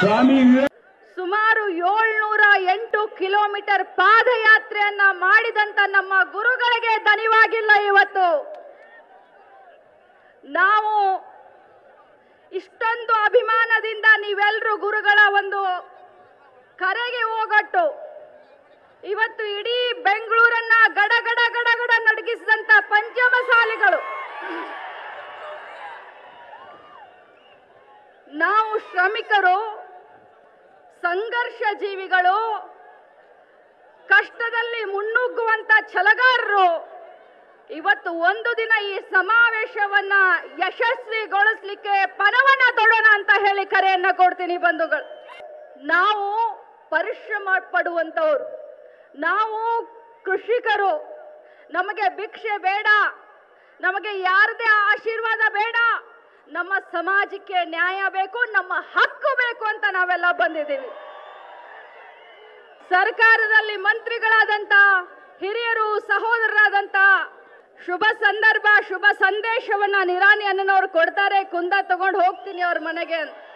ಸ್ವಾಮಿ ವಿವೇಕ ಸುಮಾರು ಏಳ್ನೂರ ಎಂಟು ಕಿಲೋಮೀಟರ್ ಪಾದಯಾತ್ರೆಯನ್ನ ಮಾಡಿದಂತ ನಮ್ಮ ಗುರುಗಳಿಗೆ ದನಿವಾಗಿಲ್ಲ ಇವತ್ತು ನಾವು ಇಷ್ಟೊಂದು ಅಭಿಮಾನದಿಂದ ನೀವೆಲ್ಲರೂ ಗುರುಗಳ ಒಂದು ಕರೆಗೆ ಹೋಗಟ್ಟು ಇವತ್ತು ಇಡೀ ಬೆಂಗಳೂರನ್ನ ಗಡ ಗಡ ಗಡ ಗಡ ನಡಗಿಸಿದಂತ ಪಂಚಮಸಾಲಿಗಳು ನಾವು ಶ್ರಮಿಕರು ಸಂಘರ್ಷ ಜೀವಿಗಳು ಕಷ್ಟದಲ್ಲಿ ಮುನ್ನುಗ್ಗುವಂತ ಛಲಗಾರರು ಇವತ್ತು ಒಂದು ದಿನ ಈ ಸಮಾವೇಶವನ್ನ ಯಶಸ್ವಿಗೊಳಿಸ್ಲಿಕ್ಕೆ ಪಣವನ್ನ ತೊಡೋಣ ಅಂತ ಹೇಳಿ ಕರೆಯನ್ನ ಕೊಡ್ತೀನಿ ಬಂಧುಗಳು ನಾವು ಪರಿಶ್ರಮ ಪಡುವಂತವ್ರು ನಾವು ಕೃಷಿಕರು ನಮಗೆ ಭಿಕ್ಷೆ ಬೇಡ ನಮಗೆ ಯಾರದೇ ಆಶೀರ್ವಾದ ಬೇಡ ನಮ್ಮ ಸಮಾಜಕ್ಕೆ ನ್ಯಾಯ ಬೇಕು ನಮ್ಮ ಹಕ್ಕು ಬೇಕು ಅಂತ ನಾವೆಲ್ಲ ಬಂದಿದ್ದೀವಿ ಸರ್ಕಾರದಲ್ಲಿ ಮಂತ್ರಿಗಳಾದಂತ ಹಿರಿಯರು ಸಹೋದರರಾದಂತ ಶುಭ ಸಂದರ್ಭ ಶುಭ ಸಂದೇಶವನ್ನ ನಿರಾಣಿ ಅನ್ನನವ್ರು ಕೊಡ್ತಾರೆ ಕುಂದ ತಗೊಂಡು ಹೋಗ್ತೀನಿ ಅವ್ರ ಮನೆಗೆ ಅಂತ